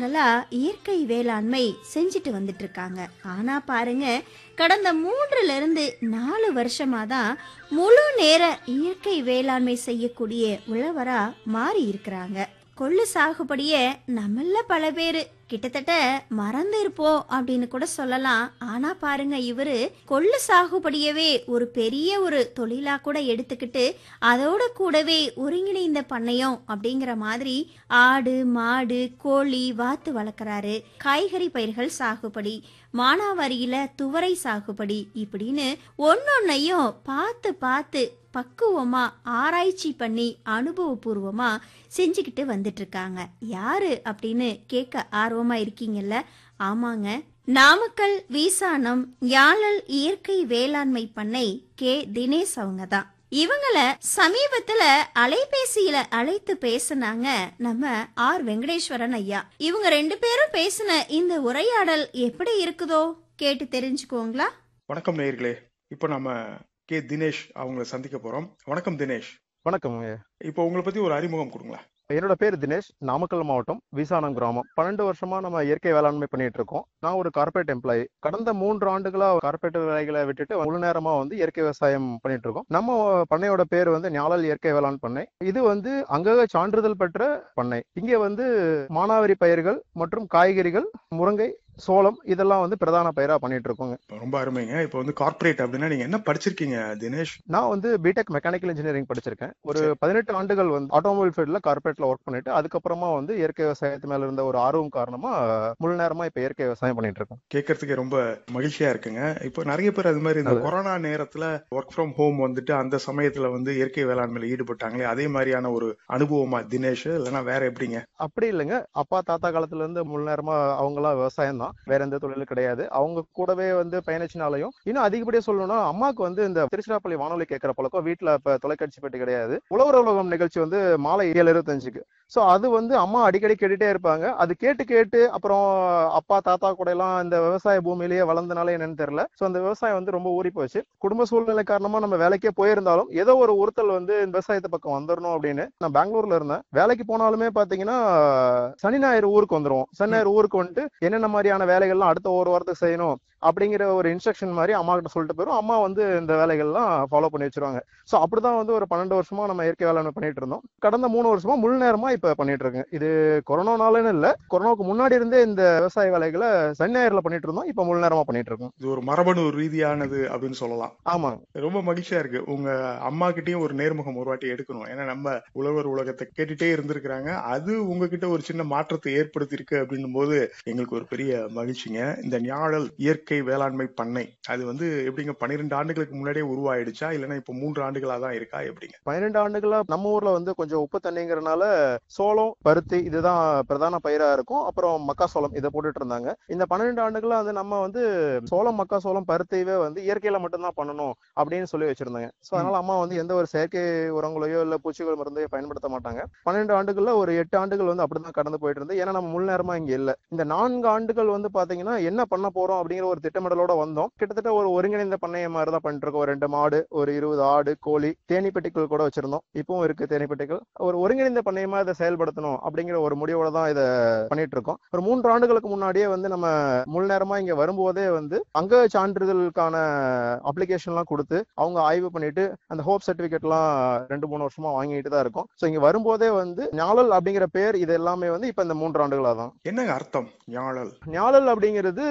வருடங்களா இயற்கை வேளாண்மை செஞ்சுட்டு வந்துட்டு இருக்காங்க ஆனா பாருங்க கடந்த மூன்றுல இருந்து நாலு வருஷமா தான் முழு நேர இயற்கை வேளாண்மை செய்யக்கூடிய உழவரா மாறி இருக்கிறாங்க கொள்ளு சாகுபடிய நம்மள பல பேரு கிட்டத்தட்ட மறந்து இருப்போம் அப்படின்னு கூட சொல்லலாம் ஆனா பாருங்க இவரு கொள்ளு சாகுபடியவே ஒரு பெரிய ஒரு தொழிலா கூட எடுத்துக்கிட்டு அதோட கூடவே ஒருங்கிணைந்த பண்ணையம் அப்படிங்கிற மாதிரி ஆடு மாடு கோழி வாத்து வளர்க்குறாரு காய்கறி பயிர்கள் சாகுபடி மானாவாரியில துவரை சாகுபடி இப்படின்னு ஒன்னொன்னையும் பார்த்து பார்த்து பக்குவமா ஆராய்ச்சி பண்ணி அனுபவபூர்வமா செஞ்சுக்கிட்டு வந்துட்டு இருக்காங்க யாரு அப்படின்னு கேட்க ஆர்வமா இருக்கீங்கல்ல ஆமாங்க நாமக்கல் வீசானம் யாழல் இயற்கை வேளாண்மை பண்ணை கே தினேஷ் அவங்க தான் இவங்கள சமீபத்துல அலைபேசியில அழைத்து பேசுனாங்க நம்ம ஆர் வெங்கடேஸ்வரன் ஐயா இவங்க ரெண்டு பேரும் பேசின இந்த உரையாடல் எப்படி இருக்குதோ கேட்டு தெரிஞ்சுக்கோங்களா வணக்கம் நேயர்களே இப்போ நம்ம கே தினேஷ் அவங்கள சந்திக்க போறோம் வணக்கம் தினேஷ் வணக்கம் இப்போ உங்களை பத்தி ஒரு அறிமுகம் கொடுங்களேன் என்னோட பேர் தினேஷ் நாமக்கல் மாவட்டம் விசானம் கிராமம் பன்னெண்டு வருஷமா நம்ம இயற்கை வேளாண்மை பண்ணிட்டு இருக்கோம் நான் ஒரு கார்பரேட் எம்ப்ளாயி கடந்த மூன்று ஆண்டுகளா கார்பரேட் வேலைகளை விட்டுட்டு முழு நேரமா வந்து இயற்கை விவசாயம் பண்ணிட்டு இருக்கோம் நம்ம பண்ணையோட பேர் வந்து ஞாழல் இயற்கை வேளாண் பண்ணை இது வந்து அங்கக சான்றிதழ் பெற்ற பண்ணை இங்க வந்து மானாவாரி பயிர்கள் மற்றும் காய்கறிகள் முருங்கை சோளம் இதெல்லாம் வந்து பிரதான பயிரா பண்ணிட்டு இருக்கோங்க ரொம்ப அருமைங்க இப்போ வந்து கார்ப்பரேட் அப்படின்னா நீங்க என்ன படிச்சிருக்கீங்க தினேஷ் நான் வந்து பிடெக் மெக்கானிக்கல் இன்ஜினியரிங் படிச்சிருக்கேன் ஒரு சரி. பதினெட்டு ஆண்டுகள் வந்து ஆட்டோமொபைல் ஃபீல்ட்ல கார்பரேட்ல ஒர்க் பண்ணிட்டு அதுக்கப்புறமா வந்து இயற்கை விவசாயத்து மேல இருந்த ஒரு ஆர்வம் காரணமா முழு நேரமா இப்ப இயற்கை விவசாயம் பண்ணிட்டு இருக்கேன் கேட்கறதுக்கு ரொம்ப மகிழ்ச்சியா இருக்குங்க இப்போ நிறைய பேர் அது மாதிரி இந்த அது- கொரோனா நேரத்துல ஒர்க் ஃப்ரம் ஹோம் வந்துட்டு அந்த சமயத்துல வந்து இயற்கை வேளாண்மையில ஈடுபட்டாங்களே அதே மாதிரியான ஒரு அனுபவமா தினேஷ் இல்லைன்னா வேற எப்படிங்க அப்படி இல்லைங்க அப்பா தாத்தா காலத்துல இருந்து முழு நேரமா அவங்களாம் விவசாயம் தான் வேற எந்த தொழிலும் கிடையாது அவங்க கூடவே வந்து பயணிச்சினாலையும் இன்னும் அதிகப்படியா சொல்லணும்னா அம்மாவுக்கு வந்து இந்த திருச்சிராப்பள்ளி வானொலி கேட்கிற பழக்கம் வீட்டுல இப்ப தொலைக்காட்சி பெட்டி கிடையாது உழவர் உலகம் நிகழ்ச்சி வந்து மாலை ஏழு இருபத்தஞ்சுக்கு சோ அது வந்து அம்மா அடிக்கடி கேட்டுட்டே இருப்பாங்க அது கேட்டு கேட்டு அப்புறம் அப்பா தாத்தா கூட எல்லாம் இந்த விவசாய பூமியிலேயே வளர்ந்தனால என்னன்னு தெரியல சோ அந்த விவசாயம் வந்து ரொம்ப ஊறி போச்சு குடும்ப சூழ்நிலை காரணமா நம்ம வேலைக்கே போயிருந்தாலும் ஏதோ ஒரு உறுத்தல் வந்து இந்த விவசாயத்து பக்கம் வந்துடணும் அப்படின்னு நான் பெங்களூர்ல இருந்தேன் வேலைக்கு போனாலுமே பாத்தீங்கன்னா சனி ஞாயிறு ஊருக்கு வந்துருவோம் சனி ஞாயிறு ஊருக்கு வந்துட்டு என்னென்ன மாதிரியான வேலைகள்லாம் அடுத்த ஒரு வாரத்துக்கு செய்யணும் அப்படிங்கிற ஒரு இன்ஸ்ட்ரக்ஷன் மாதிரி அம்மா கிட்ட சொல்லிட்டு போயிரும் அம்மா வந்து இந்த வேலைகள்லாம் ஃபாலோ பண்ணி வச்சிருவாங்க சோ அப்படிதான் வந்து ஒரு பன்னெண்டு வருஷமா நம்ம இயற்கை வேளாண்மை பண்ணிட்டு இருந்தோம் கடந்த மூணு வருஷமா முழு நேரமா இப்ப பண்ணிட்டு இருக்கேன் இது கொரோனானாலன்னு இல்ல கொரோனாவுக்கு முன்னாடி இருந்தே இந்த விவசாய வேலைகளை சனி ஞாயிறுல பண்ணிட்டு இருந்தோம் இப்ப முழு நேரமா பண்ணிட்டு இருக்கோம் இது ஒரு மரபணு ரீதியானது அப்படின்னு சொல்லலாம் ஆமாங்க ரொம்ப மகிழ்ச்சியா இருக்கு உங்க அம்மா கிட்டயும் ஒரு நேர்முகம் ஒரு வாட்டி எடுக்கணும் ஏன்னா நம்ம உழவர் உலகத்தை கேட்டுட்டே இருந்திருக்கிறாங்க அது உங்ககிட்ட ஒரு சின்ன மாற்றத்தை ஏற்படுத்தி இருக்கு அப்படின்னும் போது எங்களுக்கு ஒரு பெரிய மகிழ்ச்சிங்க இந்த ஞாழல் இயற்கை வேளாண்மை பண்ணை அது வந்து எப்படிங்க பன்னிரெண்டு ஆண்டுகளுக்கு முன்னாடியே உருவாயிடுச்சா இல்லைன்னா இப்ப மூன்று ஆண்டுகளா தான் இருக்கா எப்படிங்க பன்னிரெண்டு ஆண்டுகளா நம்ம ஊர்ல வந்து கொஞ்சம் உப்பு தண்ணிங்கிறனால சோளம் பருத்தி இதுதான் பிரதான பயிரா இருக்கும் அப்புறம் மக்காசோளம் இதை போட்டுட்டு இருந்தாங்க இந்த பன்னிரெண்டு ஆண்டுகளா வந்து நம்ம வந்து சோளம் மக்காசோளம் பருத்தியவே வந்து இயற்கையில மட்டும்தான் பண்ணணும் அப்படின்னு சொல்லி வச்சிருந்தாங்க சோ அதனால அம்மா வந்து எந்த ஒரு செயற்கை உரங்களையோ இல்ல பூச்சிகள் மருந்தையோ பயன்படுத்த மாட்டாங்க பன்னெண்டு ஆண்டுகள்ல ஒரு எட்டு ஆண்டுகள் வந்து அப்படிதான் கடந்து போயிட்டு இருந்து ஏன்னா நம்ம முழு நேரமா இங்க இல்ல இந்த நான்கு ஆண்டுகள் வந்து பாத்தீங்கன்னா என்ன பண்ண போறோம் அப்படிங்கிற ஒரு திட்டமிடலோட வந்தோம் கிட்டத்தட்ட ஒரு ஒருங்கிணைந்த பண்ணைய மாதிரி தான் பண்ணிட்டு இருக்கோம் ஒரு ரெண்டு மாடு ஒரு இருபது ஆடு கோழி தேனி பெட்டிகள் கூட வச்சிருந்தோம் இப்பவும் இருக்கு தேனி பெட்டிகள் ஒரு ஒருங்கிணைந்த பண்ணையமா இதை செயல்படுத்தணும் அப்படிங்கிற ஒரு முடிவோட தான் இதை பண்ணிட்டு இருக்கோம் ஒரு மூன்று ஆண்டுகளுக்கு முன்னாடியே வந்து நம்ம முழு நேரமா இங்க வரும்போதே வந்து அங்க சான்றிதழுக்கான அப்ளிகேஷன் எல்லாம் கொடுத்து அவங்க ஆய்வு பண்ணிட்டு அந்த ஹோப் சர்டிபிகேட் எல்லாம் ரெண்டு மூணு வருஷமா வாங்கிட்டு தான் இருக்கோம் சோ இங்க வரும்போதே வந்து ஞாழல் அப்படிங்கிற பேர் இது எல்லாமே வந்து இப்ப இந்த மூன்று ஆண்டுகளா தான் என்னங்க அர்த்தம் ஞாழல் ஞாழல் அப்படிங்கிறது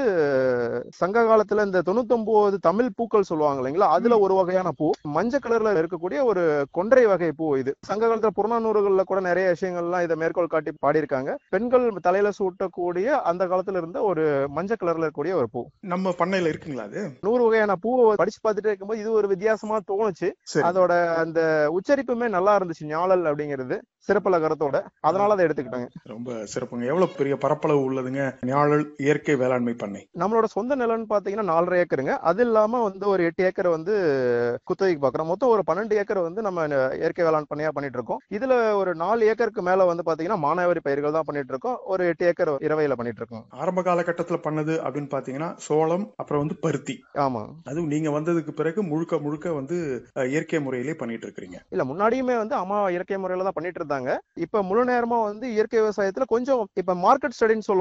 சங்க காலத்துல இந்த தொண்ணூத்தொன்பது தமிழ் பூக்கள் சொல்லுவாங்க இல்லைங்களா அதுல ஒரு வகையான பூ மஞ்சள் கலர்ல இருக்கக்கூடிய ஒரு கொன்றை வகை பூ இது சங்க காலத்துல புறநானூறுகள்ல கூட நிறைய விஷயங்கள்லாம் இதை மேற்கோள் காட்டி பாடியிருக்காங்க பெண்கள் தலையில சூட்டக்கூடிய அந்த காலத்துல இருந்த ஒரு மஞ்சள் கலர்ல இருக்கக்கூடிய ஒரு பூ நம்ம பண்ணையில இருக்குங்களா அது நூறு வகையான பூவை படிச்சு பார்த்துட்டே இருக்கும்போது இது ஒரு வித்தியாசமா தோணுச்சு சரி அதோட அந்த உச்சரிப்புமே நல்லா இருந்துச்சு ஞாழல் அப்படிங்கிறது சிறப்பலகரத்தோட அதனால அதை எடுத்துக்கிட்டாங்க ரொம்ப சிறப்புங்க எவ்வளவு பெரிய பரப்பளவு உள்ளதுங்க ஞாழல் இயற்கை வேளாண்மை பண்ணை நம்மளோட சொந்த நிலம்னு பாத்தீங்கன்னா நாலரை ஏக்கருங்க அது இல்லாம வந்து ஒரு எட்டு ஏக்கர் வந்து குத்தகைக்கு பாக்குறோம் மொத்தம் ஒரு பன்னெண்டு ஏக்கர் வந்து நம்ம இயற்கை வேளாண் பண்ணையா பண்ணிட்டு இருக்கோம் இதுல ஒரு நாலு ஏக்கருக்கு மேல வந்து பாத்தீங்கன்னா மானாவாரி பயிர்கள் தான் பண்ணிட்டு இருக்கோம் ஒரு எட்டு ஏக்கர் இரவையில பண்ணிட்டு இருக்கோம் ஆரம்ப காலகட்டத்துல பண்ணது அப்படின்னு பாத்தீங்கன்னா சோளம் அப்புறம் வந்து பருத்தி ஆமா அதுவும் நீங்க வந்ததுக்கு பிறகு முழுக்க முழுக்க வந்து அஹ், இயற்கை முறையிலே பண்ணிட்டு இருக்கிறீங்க இல்ல முன்னாடியுமே வந்து அம்மா இயற்கை முறையில தான் பண்ணிட்டு இருந்தாங்க இப்ப முழு நேரமா வந்து இயற்கை விவசாயத்துல கொஞ்சம் இப்ப மார்க்கெட் ஸ்டடின்னு